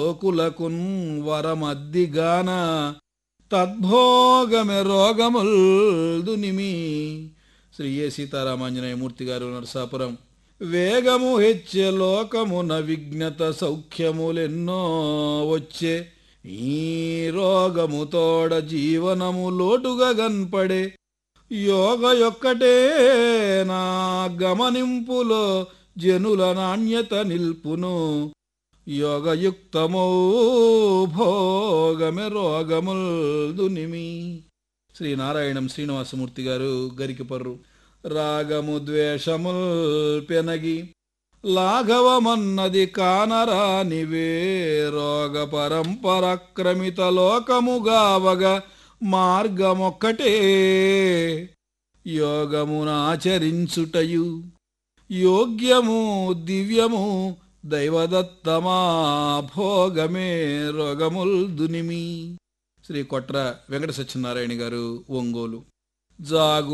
లోకులకున్ వరమద్దిగాన తద్భోగమె రోగముల్ దునిమి శ్రీ ఏ సీతారామాంజనేయమూర్తి గారు నరసాపురం వేగము హెచ్చే లోకమున విఘ్నత సౌఖ్యములెన్నో వచ్చే ఈ రోగము తోడ జీవనము లోటుగా గన్పడే యోగ యొక్కటే నా గమనింపులో జనుల నాణ్యత నిల్పును యోగయుక్తమౌ భోగమె రోగముల్ దునిమి శ్రీనారాయణం శ్రీనివాసమూర్తి గారు గరికిపర్రు రాగము ద్వేషముల్ పెనగి లాఘవమన్నది కానరానివే రోగ పరంపర క్రమిత లోకముగావగ మార్గమొక్కటే యోగమునాచరించుటయు యోగ్యము దివ్యము దైవదత్తమా భోగమే రోగముల్ దునిమి శ్రీ కొట్ర వెంకట సత్యనారాయణ గారు ఒంగోలు జాగు